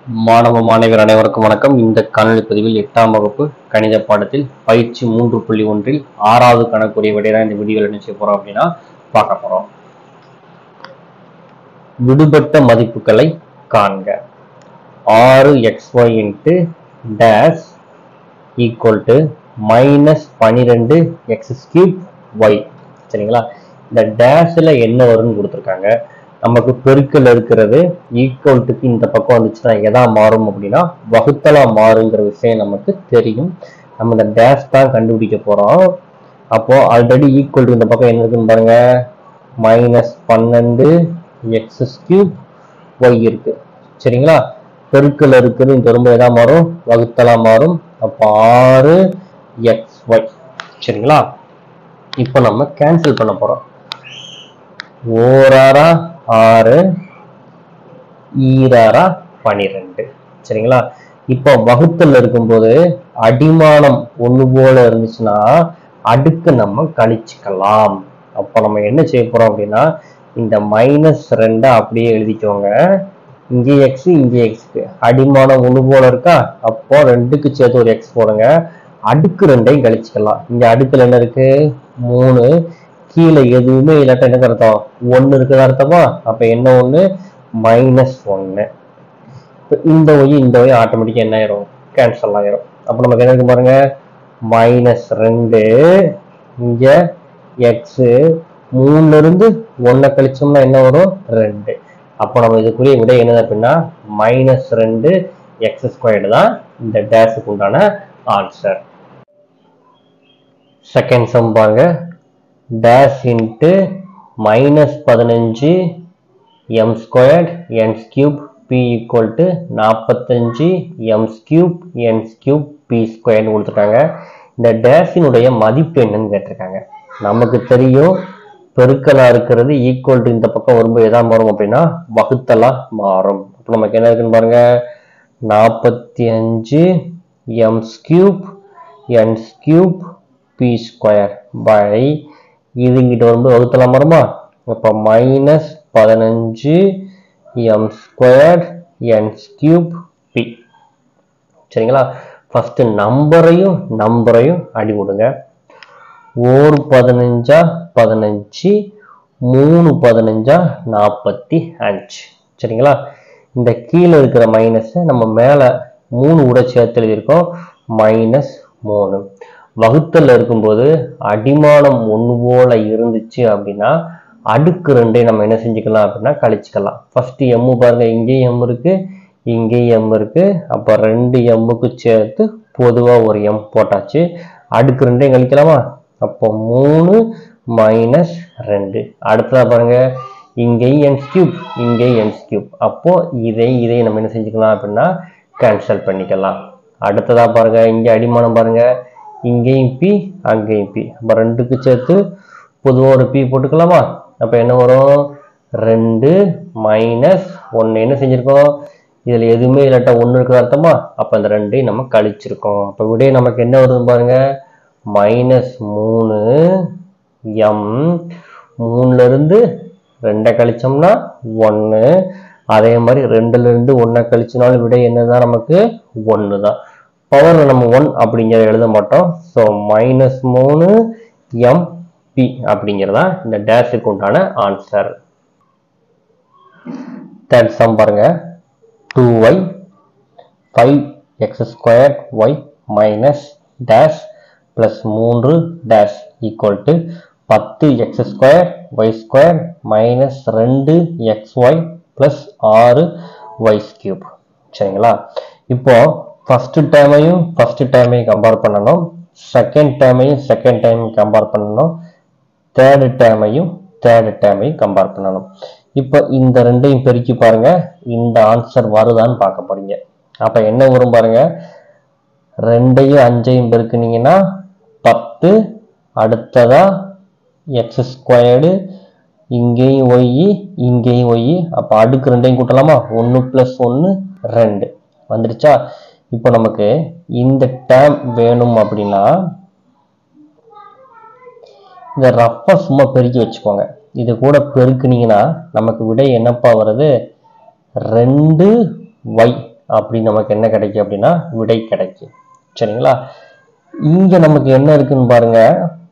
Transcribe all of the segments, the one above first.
மாணவ மாணவியர் அனைவருக்கும் வணக்கம் இந்த காணொளி பதிவில் எட்டாம் வகுப்பு கணித பாடத்தில் பயிற்சி மூன்று புள்ளி ஒன்றில் ஆறாவது கணக்குரிய விடை தான் இந்த வீடியோவில் என்ன செய்ய போறோம் அப்படின்னா பார்க்க போறோம் விடுபட்ட மதிப்புகளை காண்க ஆறு x y into dash equal to minus பன்னிரெண்டு எக்ஸ் கியூப் ஒய் சரிங்களா இந்த டேஷில் என்ன வரும்னு கொடுத்துருக்காங்க நமக்கு பெருக்கல் இருக்கிறது ஈக்குவல்ட்டுக்கு இந்த பக்கம் வந்துச்சுன்னா எதா மாறும் அப்படின்னா வகுத்தலா மாறுங்கிற விஷயம் நமக்கு தெரியும் நம்ம இந்த டேஷ் தான் கண்டுபிடிக்க போறோம் அப்போ ஆல்ரெடி ஈக்குவல் இந்த பக்கம் என்ன இருக்குன்னு பாருங்க மைனஸ் பன்னெண்டு எக்ஸ் கியூப் ஒய் இருக்கு சரிங்களா பெருக்கல் இருக்குது இந்த ரொம்ப எதா மாறும் வகுத்தலா மாறும் அப்போ ஆறு எக்ஸ் ஒய் சரிங்களா இப்போ நம்ம கேன்சல் பண்ண போறோம் ஓராரா ஆறு ஈராரா பனிரெண்டு சரிங்களா இப்போ வகுத்தல் இருக்கும்போது அடிமானம் ஒண்ணு போல இருந்துச்சுன்னா அடுக்கு நம்ம கழிச்சுக்கலாம் அப்போ நம்ம என்ன செய்ய போறோம் அப்படின்னா இந்த மைனஸ் ரெண்டை அப்படியே எழுதிக்கோங்க இங்கே எக்ஸ் இங்கே எக்ஸ்க்கு அடிமானம் ஒண்ணு போல இருக்கா அப்போ ரெண்டுக்கு சேர்த்து ஒரு எக்ஸ் போடுங்க அடுக்கு ரெண்டையும் கழிச்சுக்கலாம் இங்க அடுக்குல என்ன இருக்கு மூணு கீழே எதுவுமே இல்லாட்ட என்ன அர்த்தம் ஒன்று இருக்குது அர்த்தமா அப்ப என்ன ஒன்று மைனஸ் ஒன்று இந்த ஒய் இந்த ஒய் ஆட்டோமேட்டிக்காக என்ன ஆயிரும் கேன்சல் ஆயிரும் அப்போ நமக்கு என்ன இருக்கு பாருங்க மைனஸ் ரெண்டு இங்க எக்ஸ் மூணுல இருந்து ஒன்றை கழிச்சோம்னா என்ன வரும் ரெண்டு அப்போ நம்ம இதுக்குரிய விடை என்னது அப்படின்னா மைனஸ் ரெண்டு எக்ஸ் ஸ்கொயர்டு தான் இந்த டேஷுக்கு உண்டான ஆன்சர் செகண்ட் சம் பாருங்க டேஷ் இன்ட்டு மைனஸ் பதினஞ்சு m squared n's cube p equal to நாற்பத்தஞ்சு m's cube n's cube p ஸ்கொயர்னு கொடுத்துருக்காங்க இந்த டேஷினுடைய மதிப்பு என்னன்னு கேட்டிருக்காங்க நமக்கு தெரியும் பெருக்கலா இருக்கிறது ஈக்குவல் டு இந்த பக்கம் வரும்போது எதா மாறும் அப்படின்னா வகுத்தலா மாறும் அப்போ நமக்கு என்ன இருக்குன்னு பாருங்க நாற்பத்தி அஞ்சு m's cube n's cube p square by இது இங்கிட்ட வரும்போது வகுத்தலாம் வருமா அப்போ மைனஸ் பதினஞ்சு m square n's cube p சரிங்களா ஃபர்ஸ்ட் நம்பரையும் நம்பரையும் அடி விடுங்க ஓர் பதினஞ்சா பதினஞ்சு மூணு பதினஞ்சா நாற்பத்தி அஞ்சு சரிங்களா இந்த கீழே இருக்கிற மைனஸை நம்ம மேலே மூணு கூட சேர்த்து எழுதியிருக்கோம் மைனஸ் மூணு வகுத்தல் இருக்கும்போது அடிமானம் ஒன்று போல இருந்துச்சு அப்படின்னா அடுக்கு ரெண்டே நம்ம என்ன செஞ்சுக்கலாம் அப்படின்னா கழிச்சுக்கலாம் ஃபர்ஸ்ட் எம்மு பாருங்க இங்கேயும் எம் இருக்கு இங்கேயும் எம் இருக்கு அப்போ ரெண்டு எம்முக்கு சேர்த்து பொதுவாக ஒரு எம் போட்டாச்சு அடுக்கு ரெண்டையும் கழிக்கலாமா அப்போ மூணு மைனஸ் ரெண்டு அடுத்ததா பாருங்க இங்கேயும் என்ஸ் கியூப் இங்கேயும் என்ஸ் கியூப் அப்போ இதை இதை நம்ம என்ன செஞ்சுக்கலாம் அப்படின்னா கேன்சல் பண்ணிக்கலாம் அடுத்ததா பாருங்க இங்கே அடிமானம் பாருங்க இங்கேயும் பி அங்கேயும் பி அப்போ ரெண்டுக்கு சேர்த்து பொதுவாக ஒரு பி போட்டுக்கலாமா அப்போ என்ன வரும் ரெண்டு மைனஸ் ஒன்று என்ன செஞ்சுருக்கோம் இதில் எதுவுமே இல்லாட்டா ஒன்று இருக்குது அர்த்தமா அப்போ அந்த ரெண்டையும் நம்ம கழிச்சிருக்கோம் அப்போ விடைய நமக்கு என்ன வருது பாருங்க மைனஸ் மூணு எம் மூணுலேருந்து ரெண்டை கழிச்சோம்னா ஒன்று அதே மாதிரி ரெண்டுலேருந்து ஒன்றை கழிச்சினாலும் விடை என்னதான் நமக்கு ஒன்று தான் பவரில் நம்ம ஒன் அப்படிங்கிறத எழுத மாட்டோம் ஸோ மைனஸ் மூணு எம் பி அப்படிங்கிறதா இந்த டேஷுக்கு உண்டான ஆன்சர் தேர்ட் சம் பாருங்க two y five x square y minus dash plus மூன்று டேஷ் ஈக்குவல் டு பத்து x square y square minus ரெண்டு எக்ஸ் ஒய் ப்ளஸ் ஆறு ஒய் கியூப் சரிங்களா இப்போ ஃபர்ஸ்ட் டேர்மையும் ஃபர்ஸ்ட் டேர்மையும் கம்பேர் பண்ணணும் செகண்ட் டேர்மையும் செகண்ட் டைமையும் கம்பேர் பண்ணணும் தேர்டு டேர்மையும் தேர்டு டேர்மையும் கம்பேர் பண்ணணும் இப்போ இந்த ரெண்டையும் பெருக்கி பாருங்க இந்த ஆன்சர் வருதான்னு பார்க்க போறீங்க அப்ப என்ன வரும் பாருங்க ரெண்டையும் அஞ்சையும் பெருக்குனீங்கன்னா பத்து அடுத்ததா எக்ஸ் ஸ்கொயர்டு இங்கேயும் ஒய் இங்கேயும் ஒய் அப்போ அடுக்கு ரெண்டையும் கூட்டலாமா ஒன்று ப்ளஸ் ஒன்று ரெண்டு வந்துருச்சா இப்போ நமக்கு இந்த டேம் வேணும் அப்படின்னா இதை ரஃப்பாக சும்மா பெருக்கி வச்சுக்கோங்க இது கூட பெருக்குனீங்கன்னா நமக்கு விடை என்னப்பா வருது ரெண்டு ஒய் அப்படின்னு நமக்கு என்ன கிடைக்கும் அப்படின்னா விடை கிடைக்கும் சரிங்களா இங்க நமக்கு என்ன இருக்குன்னு பாருங்க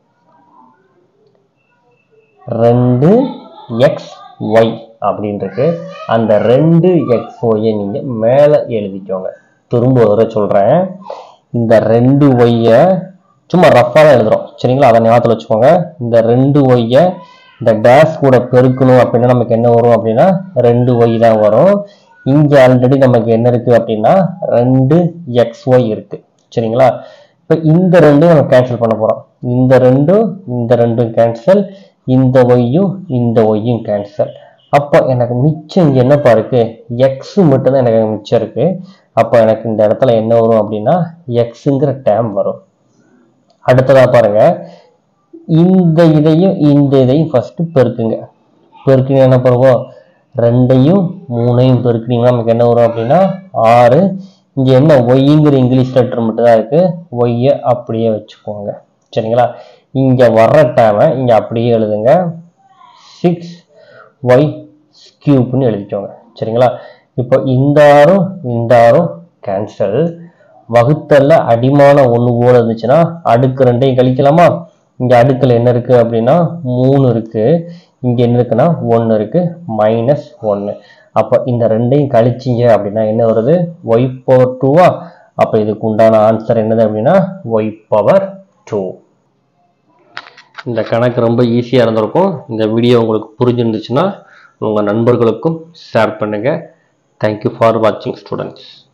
ரெண்டு எக்ஸ் ஒய் அப்படின்னு இருக்கு அந்த ரெண்டு எக்ஸ் ஒய்யை நீங்க மேலே எழுதிக்கோங்க திரும்ப ஒரு தடவை சொல்றேன் இந்த ரெண்டு ஒய்யை சும்மா ரஃபாக தான் எழுதுறோம் சரிங்களா அதை ஞாபகத்தில் வச்சுக்கோங்க இந்த ரெண்டு ஒய்யை இந்த டேஷ் கூட பெருக்கணும் அப்படின்னா நமக்கு என்ன வரும் அப்படின்னா ரெண்டு ஒய் தான் வரும் இங்கே ஆல்ரெடி நமக்கு என்ன இருக்கு அப்படின்னா ரெண்டு எக்ஸ் ஒய் இருக்கு சரிங்களா இப்போ இந்த ரெண்டும் நம்ம கேன்சல் பண்ண போகிறோம் இந்த ரெண்டும் இந்த ரெண்டும் கேன்சல் இந்த ஒய்யும் இந்த ஒய்யும் கேன்சல் அப்போ எனக்கு மிச்சம் இங்கே என்னப்பா இருக்கு எக்ஸ் மட்டும்தான் எனக்கு மிச்சம் இருக்கு அப்போ எனக்கு இந்த இடத்துல என்ன வரும் அப்படின்னா எக்ஸுங்கிற டேம் வரும் அடுத்ததா பாருங்க இந்த இதையும் இந்த இதையும் ஃபர்ஸ்ட் பெருக்குங்க பெருக்குங்க என்ன பண்ணுவோம் ரெண்டையும் மூணையும் பெருக்குனீங்கன்னா நமக்கு என்ன வரும் அப்படின்னா ஆறு இங்க என்ன ஒய்ங்கிற இங்கிலீஷ் லெட்டர் மட்டும் தான் இருக்கு ஒய்யை அப்படியே வச்சுக்கோங்க சரிங்களா இங்க வர்ற டேமை இங்க அப்படியே எழுதுங்க சிக்ஸ் ஒய் கியூப்னு எழுதிக்கோங்க சரிங்களா இப்போ இந்த ஆறும் இந்த ஆறும் கேன்சல் வகுத்தல்ல அடிமானம் ஒன்று போல இருந்துச்சுன்னா அடுக்கு ரெண்டையும் கழிக்கலாமா இங்க அடுக்கில் என்ன இருக்கு அப்படின்னா மூணு இருக்கு இங்க என்ன இருக்குன்னா ஒன்று இருக்கு மைனஸ் ஒன்று அப்போ இந்த ரெண்டையும் கழிச்சிங்க அப்படின்னா என்ன வருது ஒய் பவர் டூவா அப்போ இதுக்கு உண்டான ஆன்சர் என்னது அப்படின்னா ஒய் பவர் டூ இந்த கணக்கு ரொம்ப ஈஸியாக இருந்திருக்கும் இந்த வீடியோ உங்களுக்கு புரிஞ்சிருந்துச்சுன்னா உங்கள் நண்பர்களுக்கும் ஷேர் பண்ணுங்கள் தேங்க்யூ ஃபார் வாட்சிங் ஸ்டூடெண்ட்ஸ்